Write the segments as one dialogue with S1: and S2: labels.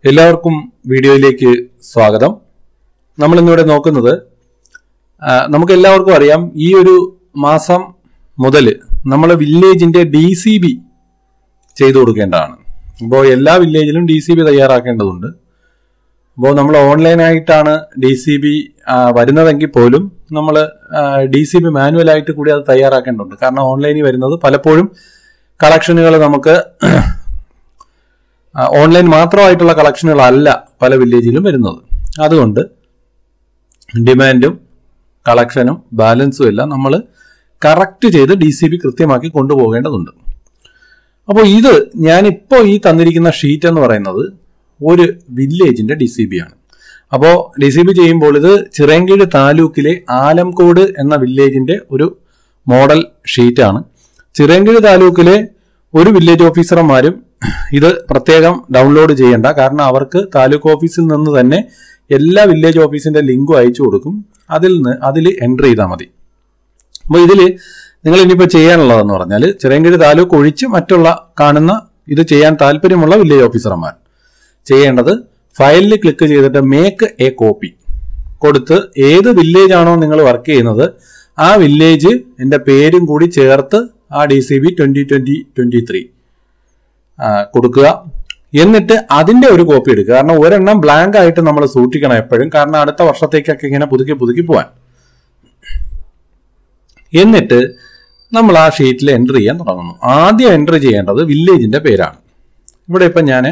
S1: എല്ലാവർക്കും വീഡിയോയിലേക്ക് സ്വാഗതം നമ്മൾ ഇന്നിവിടെ നോക്കുന്നത് ആ, നമുക്ക് എല്ലാവർക്കും അറിയാം ഈ ഒരു മാസം മുതൽ നമ്മളെ വില്ലേജിന്റെ ഡി സി ബി ചെയ്തു കൊടുക്കേണ്ടതാണ് അപ്പോൾ എല്ലാ വില്ലേജിലും ഡി സി ബി തയ്യാറാക്കേണ്ടതുണ്ട് അപ്പോൾ നമ്മൾ ഓൺലൈനായിട്ടാണ് ഡി സി ബി വരുന്നതെങ്കിൽ പോലും നമ്മൾ ഡി സി ബി മാനുവലായിട്ട് കൂടി അത് തയ്യാറാക്കേണ്ടതുണ്ട് കാരണം ഓൺലൈനിൽ വരുന്നത് പലപ്പോഴും കളക്ഷനുകൾ നമുക്ക് ആ, ഓൺലൈൻ മാത്രമായിട്ടുള്ള കളക്ഷനുകളല്ല പല വില്ലേജിലും വരുന്നത് അതുകൊണ്ട് ഡിമാൻഡും കളക്ഷനും ബാലൻസും എല്ലാം നമ്മൾ കറക്റ്റ് ചെയ്ത് ഡി സി ബി കൃത്യമാക്കി കൊണ്ടുപോകേണ്ടതുണ്ട് അപ്പോൾ ഇത് ഞാനിപ്പോൾ ഈ തന്നിരിക്കുന്ന ഷീറ്റ് എന്ന് പറയുന്നത് ഒരു വില്ലേജിന്റെ ഡി സി ബി ആണ് അപ്പോൾ ഡി സി ബി ചെയ്യുമ്പോൾ ഇത് ചിറയൻകീഴ് താലൂക്കിലെ ആലംകോട് എന്ന വില്ലേജിന്റെ ഒരു മോഡൽ ഷീറ്റാണ് ചിറയൻകീഴ് താലൂക്കിലെ ഒരു വില്ലേജ് ഓഫീസർമാരും ഇത് പ്രത്യേകം ഡൗൺലോഡ് ചെയ്യേണ്ട കാരണം അവർക്ക് താലൂക്ക് ഓഫീസിൽ നിന്ന് തന്നെ എല്ലാ വില്ലേജ് ഓഫീസിന്റെ ലിങ്കും അയച്ചു കൊടുക്കും അതിൽ നിന്ന് അതിൽ എൻട്രി ചെയ്താൽ മതി അപ്പോൾ ഇതിൽ നിങ്ങൾ ഇനിയിപ്പോൾ ചെയ്യാനുള്ളതെന്ന് പറഞ്ഞാൽ ചിറയൻകീഴ് താലൂക്ക് ഒഴിച്ച് മറ്റുള്ള കാണുന്ന ഇത് ചെയ്യാൻ താല്പര്യമുള്ള വില്ലേജ് ഓഫീസർമാർ ചെയ്യേണ്ടത് ഫയലിൽ ക്ലിക്ക് ചെയ്തിട്ട് മേക്ക് എ കോപ്പി കൊടുത്ത് ഏത് വില്ലേജ് ആണോ നിങ്ങൾ വർക്ക് ചെയ്യുന്നത് ആ വില്ലേജ് എൻ്റെ പേരും കൂടി ചേർത്ത് ആ D C B twenty twenty twenty three കൊടുക്കുക എന്നിട്ട് അതിന്റെ ഒരു കോപ്പി എടുക്കുക കാരണം ഒരെണ്ണം ബ്ലാങ്ക് ആയിട്ട് നമ്മൾ സൂക്ഷിക്കണം എപ്പോഴും കാരണം അടുത്ത വർഷത്തേക്കൊക്കെ ഇങ്ങനെ പുതുക്കി പുതുക്കി പോവാൻ എന്നിട്ട് നമ്മൾ ആ ഷീറ്റിൽ എൻട്രി ചെയ്യാൻ തുടങ്ങുന്നു ആദ്യം എൻട്രി ചെയ്യേണ്ടത് വില്ലേജിന്റെ പേരാണ് ഇവിടെ ഇപ്പം ഞാൻ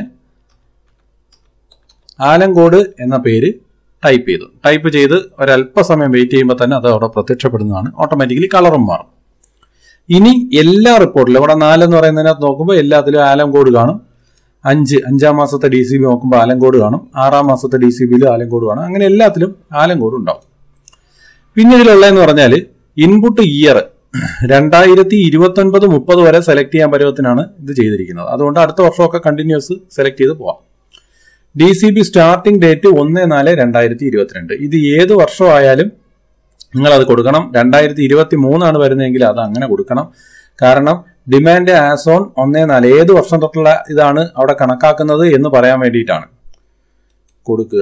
S1: ആലങ്കോട് എന്ന പേര് ടൈപ്പ് ചെയ്തു ടൈപ്പ് ചെയ്ത് ഒരല്പസമയം വെയിറ്റ് ചെയ്യുമ്പോൾ തന്നെ അത് അവിടെ പ്രത്യക്ഷപ്പെടുന്നതാണ് ഓട്ടോമാറ്റിക്കലി കളറും മാറും ഇനി എല്ലാ റിപ്പോർട്ടിലും ഇവിടെ നാലെന്ന് പറയുന്നതിനകത്ത് നോക്കുമ്പോൾ എല്ലാത്തിലും ആലങ്കോട് കാണും അഞ്ച് അഞ്ചാം മാസത്തെ ഡി സി ബി നോക്കുമ്പോൾ ആലങ്കോട് കാണും ആറാം മാസത്തെ ഡി സി ബിയിൽ ആലങ്കോട് കാണും അങ്ങനെ എല്ലാത്തിലും ആലങ്കോട് ഉണ്ടാവും പിന്നെ ഇതിലുള്ളതെന്ന് പറഞ്ഞാൽ ഇൻപുട്ട് ഇയർ രണ്ടായിരത്തി ഇരുപത്തി ഒൻപത് മുപ്പത് വരെ സെലക്ട് ചെയ്യാൻ പരുവത്തിനാണ് ഇത് ചെയ്തിരിക്കുന്നത് അതുകൊണ്ട് അടുത്ത വർഷമൊക്കെ കണ്ടിന്യൂസ് സെലക്ട് ചെയ്ത് പോവാം D C B starting date ഒന്ന് നാല് രണ്ടായിരത്തി ഇരുപത്തിരണ്ട് ഇത് ഏത് വർഷമായാലും നിങ്ങൾ അത് കൊടുക്കണം രണ്ടായിരത്തി ഇരുപത്തി മൂന്നാണ് വരുന്നതെങ്കിൽ അത് അങ്ങനെ കൊടുക്കണം കാരണം ഡിമാൻഡ് ആസ് ഓൺ ഒന്നേ നാല് ഏത് വർഷം തൊട്ടുള്ള ഇതാണ് അവിടെ കണക്കാക്കുന്നത് എന്ന് പറയാൻ വേണ്ടിയിട്ടാണ് കൊടുക്കുക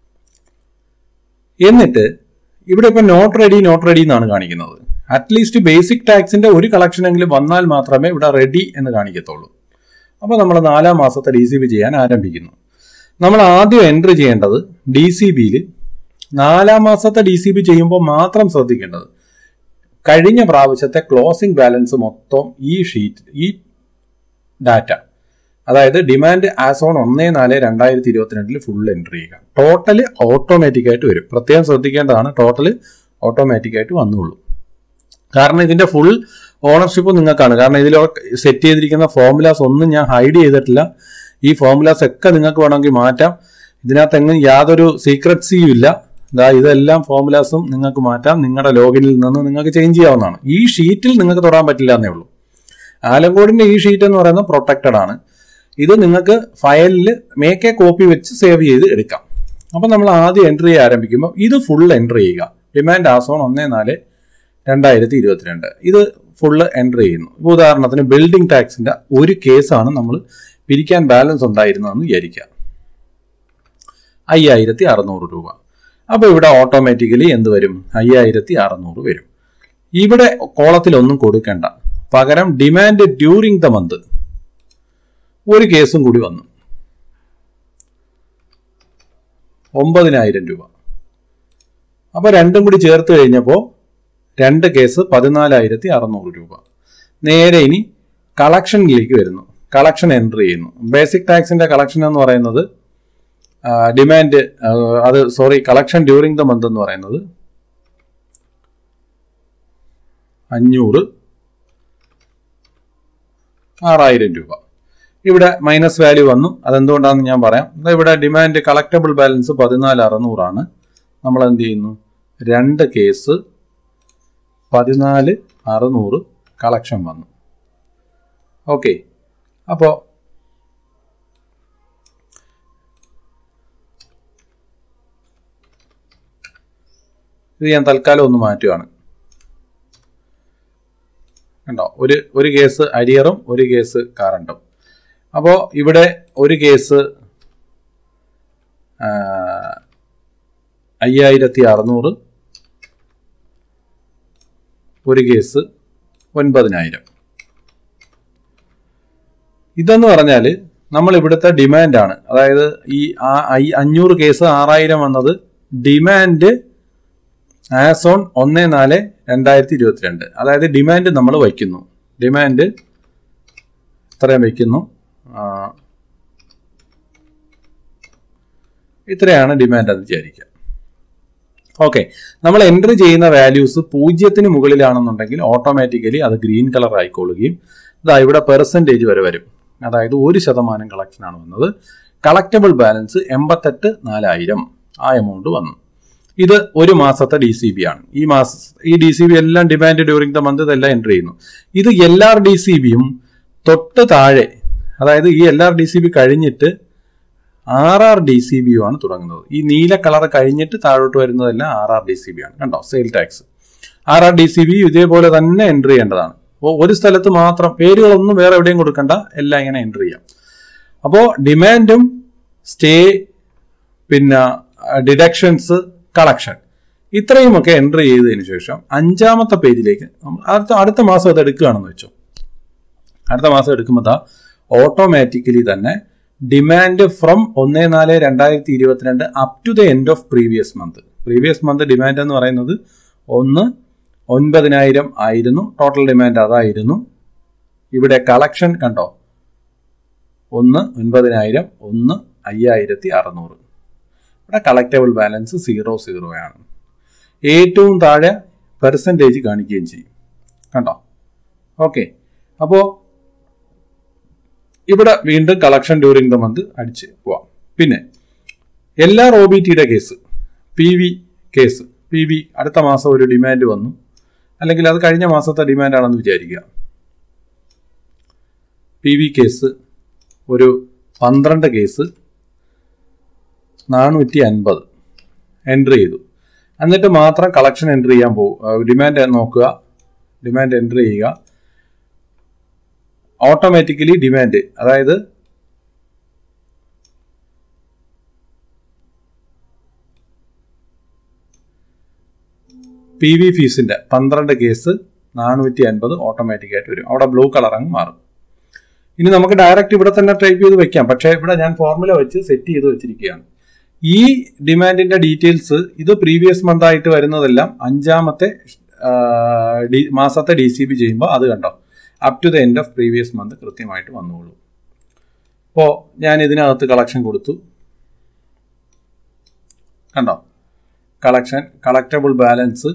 S1: എന്നിട്ട് ഇവിടെ ഇപ്പൊ നോട്ട് റെഡി നോട്ട് റെഡി എന്നാണ് കാണിക്കുന്നത് അറ്റ്ലീസ്റ്റ് ബേസിക് ടാക്സിന്റെ ഒരു കളക്ഷൻ എങ്കിലും വന്നാൽ മാത്രമേ ഇവിടെ റെഡി എന്ന് കാണിക്കത്തുള്ളൂ അപ്പോൾ നമ്മൾ നാലാം മാസത്തെ ഡി സി ബി ചെയ്യാൻ ആരംഭിക്കുന്നു നമ്മൾ ആദ്യം എൻട്രി ചെയ്യേണ്ടത് ഡി സി ബിയിൽ നാലാം മാസത്തെ ഡി സി ബി ചെയ്യുമ്പോൾ മാത്രം ശ്രദ്ധിക്കേണ്ടത് കഴിഞ്ഞ പ്രാവശ്യത്തെ ക്ലോസിംഗ് ബാലൻസ് മൊത്തം ഈ ഷീറ്റ് ഈ ഡാറ്റ അതായത് ഡിമാൻഡ് ആസ് ഓൺ ഒന്നേ നാല് രണ്ടായിരത്തി ഇരുപത്തിരണ്ടിൽ ഫുൾ എൻട്രി ചെയ്യുക ടോട്ടൽ ഓട്ടോമാറ്റിക് ആയിട്ട് വരും പ്രത്യേകം ശ്രദ്ധിക്കേണ്ടതാണ് ടോട്ടൽ ഓട്ടോമാറ്റിക് ആയിട്ട് വന്നുള്ളൂ കാരണം ഇതിന്റെ ഫുൾ ഓണർഷിപ്പ് നിങ്ങൾക്കാണ് കാരണം ഇതിൽ സെറ്റ് ചെയ്തിരിക്കുന്ന ഫോർമുലാസ് ഒന്നും ഞാൻ ഹൈഡ് ചെയ്തിട്ടില്ല ഈ ഫോർമുലാസ് ഒക്കെ നിങ്ങൾക്ക് വേണമെങ്കിൽ മാറ്റാം ഇതിനകത്ത് എങ്ങും യാതൊരു സീക്രട്സിയും ഇല്ല ഇതാ ഇതെല്ലാം ഫോർമുലാസും നിങ്ങൾക്ക് മാറ്റാം നിങ്ങളുടെ ലോഗിനിൽ നിന്ന് നിങ്ങൾക്ക് ചേഞ്ച് ചെയ്യാവുന്നതാണ് ഈ ഷീറ്റിൽ നിങ്ങൾക്ക് തൊടാൻ പറ്റില്ല എന്നേ ഉള്ളൂ ആലങ്കോടിന്റെ ഈ ഷീറ്റ് എന്ന് പറയുന്നത് പ്രൊട്ടക്റ്റഡ് ആണ് ഇത് നിങ്ങൾക്ക് ഫയലിൽ മേക്ക് എ കോപ്പി വെച്ച് സേവ് ചെയ്ത് എടുക്കാം അപ്പം നമ്മൾ ആദ്യം എൻട്രി ചെയ്യാൻ ആരംഭിക്കുമ്പോൾ ഇത് ഫുൾ എൻട്രി ചെയ്യുക ഡിമാൻഡ് ആസോൺ ഒന്നേ നാല് രണ്ടായിരത്തി ഇരുപത്തിരണ്ട് ഇത് ഫുള്ള് എൻട്രി ചെയ്യുന്നു ഇപ്പോൾ ഉദാഹരണത്തിന് ബിൽഡിംഗ് ടാക്സിന്റെ ഒരു കേസാണ് നമ്മൾ പിരിക്കാൻ ബാലൻസ് ഉണ്ടായിരുന്നതെന്ന് വിചാരിക്കുക അയ്യായിരത്തി അറുന്നൂറ് രൂപ അപ്പോൾ ഇവിടെ ഓട്ടോമാറ്റിക്കലി എന്ത് വരും അയ്യായിരത്തി അറുന്നൂറ് വരും ഇവിടെ കോളത്തിലൊന്നും കൊടുക്കേണ്ട പകരം ഡിമാൻഡ് ഡ്യൂറിങ് ദ മന്ത് ഒരു കേസും കൂടി വന്നു ഒമ്പതിനായിരം രൂപ അപ്പൊ രണ്ടും കൂടി ചേർത്ത് കഴിഞ്ഞപ്പോൾ രണ്ട് കേസ് പതിനാലായിരത്തി അറുന്നൂറ് രൂപ നേരെ ഇനി കളക്ഷനിലേക്ക് വരുന്നു കളക്ഷൻ എൻട്രി ചെയ്യുന്നു ബേസിക് ടാക്സിന്റെ കളക്ഷൻ എന്ന് പറയുന്നത് ഡിമാൻഡ് അത് sorry collection during the month എന്ന് പറയുന്നത് അഞ്ഞൂറ് ആറായിരം രൂപ ഇവിടെ മൈനസ് വാല്യൂ വന്നു അതെന്തുകൊണ്ടാണെന്ന് ഞാൻ പറയാം ദാ ഇവിടെ ഡിമാൻഡ് കളക്ടബിൾ ബാലൻസ് പതിനാല് അറുന്നൂറാണ് നമ്മൾ എന്ത് ചെയ്യുന്നു രണ്ട് കേസ് പതിനാല് അറുന്നൂറ് കളക്ഷൻ വന്നു ഓക്കെ അപ്പോൾ ഇത് ഞാൻ തൽക്കാലം ഒന്ന് മാറ്റുകയാണ് കണ്ടോ ഒരു ഒരു കേസ് അരിയറും ഒരു കേസ് കറണ്ടും അപ്പോൾ ഇവിടെ ഒരു കേസ് അയ്യായിരത്തി അറുന്നൂറ് ഒരു കേസ് ഒൻപതിനായിരം ഇതെന്ന് പറഞ്ഞാൽ നമ്മൾ ഇവിടുത്തെ ഡിമാൻഡാണ് അതായത് ഈ ആ- ഈ അഞ്ഞൂറ് കേസ് ആറായിരം വന്നത് ഡിമാൻഡ് ആസ് ഓൺ ഒന്ന് നാല് രണ്ടായിരത്തി ഇരുപത്തിരണ്ട് അതായത് ഡിമാൻഡ് നമ്മൾ വയ്ക്കുന്നു ഡിമാൻഡ് ഇത്രയും വയ്ക്കുന്നു ആ, ഇത്രയാണ് ഡിമാൻഡ് എന്ന് വിചാരിക്കുക ഓക്കെ നമ്മൾ എൻട്രി ചെയ്യുന്ന വാല്യൂസ് പൂജ്യത്തിന് മുകളിലാണെന്നുണ്ടെങ്കിൽ ഓട്ടോമാറ്റിക്കലി അത് ഗ്രീൻ കളർ ആയിക്കൊള്ളുകയും ഇതാ ഇവിടെ പെർസെൻറ്റേജ് വരെ വരും അതായത് ഒരു ശതമാനം കളക്ഷൻ ആണ് വന്നത് കളക്റ്റബിൾ ബാലൻസ് എൺപത്തെട്ട് നാലായിരം ആ എമൗണ്ട് വന്നു ഇത് ഒരു മാസത്തെ ഡി സി ബി ആണ് ഈ മാസ ഈ ഡി സി ബി എല്ലാം ഡിമാൻഡ് ഡ്യൂറിംഗ് ദ മന്ത് ഇതെല്ലാം എൻട്രി ചെയ്യുന്നു ഇത് എൽ ആർ ഡി സി ബിയും തൊട്ട് താഴെ അതായത് ഈ L R D C B കഴിഞ്ഞിട്ട് R R D C B ആണ് തുടങ്ങുന്നത് ഈ നീല കളർ കഴിഞ്ഞിട്ട് താഴോട്ട് വരുന്നതെല്ലാം R R D C B ആണ് കണ്ടോ sale tax R R D C B ഇതേപോലെ തന്നെ എൻട്രി ചെയ്യേണ്ടതാണ് അപ്പോൾ ഒരു സ്ഥലത്ത് മാത്രം പേരുകളൊന്നും വേറെ എവിടെയും കൊടുക്കണ്ട എല്ലാം ഇങ്ങനെ എൻട്രി ചെയ്യാം അപ്പോൾ ഡിമാൻഡും സ്റ്റേ പിന്നെ ഡിഡക്ഷൻസ് കളക്ഷൻ ഇത്രയുമൊക്കെ എൻട്രി ചെയ്തതിന് ശേഷം അഞ്ചാമത്തെ പേജിലേക്ക് നമ്മൾ അടുത്ത അടുത്ത മാസം അത് എടുക്കുകയാണെന്ന് വെച്ചോ അടുത്ത മാസം എടുക്കുമ്പോൾ ദാ ഓട്ടോമാറ്റിക്കലി തന്നെ ഡിമാൻഡ് ഫ്രം ഒന്ന് നാല് രണ്ടായിരത്തി ഇരുപത്തിരണ്ട് up to the end of previous month previous month demand എന്ന് പറയുന്നത് ഒന്ന് ഒൻപതിനായിരം ആയിരുന്നു ടോട്ടൽ ഡിമാൻഡ് അതായിരുന്നു ഇവിടെ കളക്ഷൻ കണ്ടോ ഒന്ന് ഒൻപതിനായിരം ഒന്ന് അയ്യായിരത്തി അറുന്നൂറ് ഇവിടെ കളക്റ്റബിൾ ബാലൻസ് സീറോ സീറോ ആണ് ഏറ്റവും താഴെ പെർസെൻറ്റേജ് കാണിക്കുകയും ചെയ്യും കണ്ടോ ഓക്കെ അപ്പോൾ ഇവിടെ വീണ്ടും കളക്ഷൻ ഡ്യൂറിംഗ് ദ മന്ത് അടിച്ച് പോവാം പിന്നെ എല്ലാ ഒ ബി ടിയുടെ case P V case P V അടുത്ത മാസം ഒരു ഡിമാൻഡ് വന്നു അല്ലെങ്കിൽ അത് കഴിഞ്ഞ മാസത്തെ ഡിമാൻഡ് ആണെന്ന് വിചാരിക്കുക പി വി കേസ് ഒരു പന്ത്രണ്ട് കേസ് നാനൂറ്റി അൻപത് എൻട്രി ചെയ്തു എന്നിട്ട് മാത്രം കളക്ഷൻ എൻട്രി ചെയ്യാൻ പോകും ഡിമാൻഡ് നോക്കുക ഡിമാൻഡ് എൻട്രി ചെയ്യുക ഓട്ടോമാറ്റിക്കലി ഡിമാൻഡ് അതായത് പി വി ഫീസിന്റെ പന്ത്രണ്ട് കേസ് നാനൂറ്റി അൻപത് ഓട്ടോമാറ്റിക് ആയിട്ട് വരും അവിടെ ബ്ലൂ കളർ അങ്ങ് മാറും ഇനി നമുക്ക് ഡയറക്റ്റ് ഇവിടെ തന്നെ ടൈപ്പ് ചെയ്ത് വെക്കാം പക്ഷേ ഇവിടെ ഞാൻ ഫോർമുല വെച്ച് സെറ്റ് ചെയ്ത് വെച്ചിരിക്കുകയാണ് ഈ ഡിമാൻഡിന്റെ ഡീറ്റെയിൽസ് ഇത് പ്രീവിയസ് മന്ത് ആയിട്ട് വരുന്നതെല്ലാം അഞ്ചാമത്തെ ആ, ഡി- മാസത്തെ ഡി സി ബി ചെയ്യുമ്പോൾ അത് കണ്ടോ up to the end of previous month കൃത്യമായിട്ട് വന്നോളൂ അപ്പോൾ ഞാൻ ഇതിനകത്ത് കളക്ഷൻ കൊടുത്തു കണ്ടോ കളക്ഷൻ കളക്റ്റബിൾ ബാലൻസ്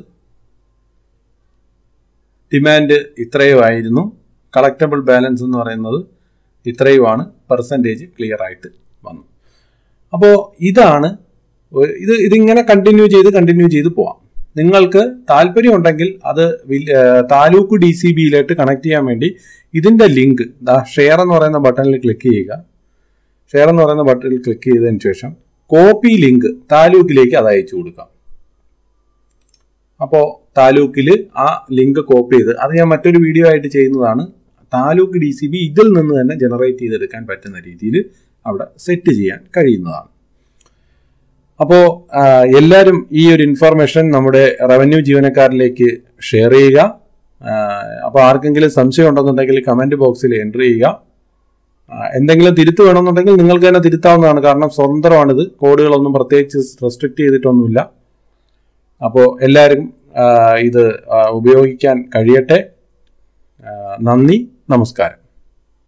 S1: ഡിമാൻഡ് ഇത്രയും ആയിരുന്നു കളക്റ്റബിൾ ബാലൻസ് എന്ന് പറയുന്നത് ഇത്രയുമാണ് പെർസെൻറ്റേജ് ക്ലിയർ ആയിട്ട് വന്നു അപ്പോൾ ഇതാണ് ഒരു- ഇത് ഇതിങ്ങനെ കണ്ടിന്യൂ ചെയ്ത് കണ്ടിന്യൂ ചെയ്ത് പോവാം നിങ്ങൾക്ക് താല്പര്യം ഉണ്ടെങ്കിൽ അത് വിൽ- ഏഹ് താലൂക്ക് ഡി സി ബിയിലായിട്ട് കണക്ട് ചെയ്യാൻ വേണ്ടി ഇതിന്റെ ലിങ്ക് ദാ ഷെയർ എന്ന് പറയുന്ന ബട്ടണിൽ ക്ലിക്ക് ചെയ്യുക ഷെയർ എന്ന് പറയുന്ന ബട്ടണിൽ ക്ലിക്ക് ചെയ്തതിന് ശേഷം കോപ്പി ലിങ്ക് താലൂക്കിലേക്ക് അത് അയച്ചു കൊടുക്കാം അപ്പോൾ താലൂക്കിൽ ആ ലിങ്ക് കോപ്പി ചെയ്ത് അത് ഞാൻ മറ്റൊരു വീഡിയോ ആയിട്ട് ചെയ്യുന്നതാണ് താലൂക്ക് ഡി സി ബി ഇതിൽ നിന്ന് തന്നെ ജനറേറ്റ് ചെയ്തെടുക്കാൻ പറ്റുന്ന രീതിയിൽ അവിടെ സെറ്റ് ചെയ്യാൻ കഴിയുന്നതാണ് അപ്പോൾ എല്ലാവരും ഈ ഒരു ഇൻഫർമേഷൻ നമ്മുടെ റവന്യൂ ജീവനക്കാരിലേക്ക് ഷെയർ ചെയ്യുക അപ്പോൾ ആർക്കെങ്കിലും സംശയം ഉണ്ടെന്നുണ്ടെങ്കിൽ കമന്റ് ബോക്സിൽ എൻട്രി ചെയ്യുക ആ, എന്തെങ്കിലും തിരുത്ത് വേണമെന്നുണ്ടെങ്കിൽ നിങ്ങൾക്ക് തന്നെ തിരുത്താവുന്നതാണ് കാരണം സ്വതന്ത്രമാണിത് കോഡുകളൊന്നും പ്രത്യേകിച്ച് റെസ്ട്രിക്ട് ചെയ്തിട്ടൊന്നുമില്ല അപ്പോൾ എല്ലാവരും ആ, ഇത് ആ, ഉപയോഗിക്കാൻ കഴിയട്ടെ ആ, നന്ദി നമസ്കാരം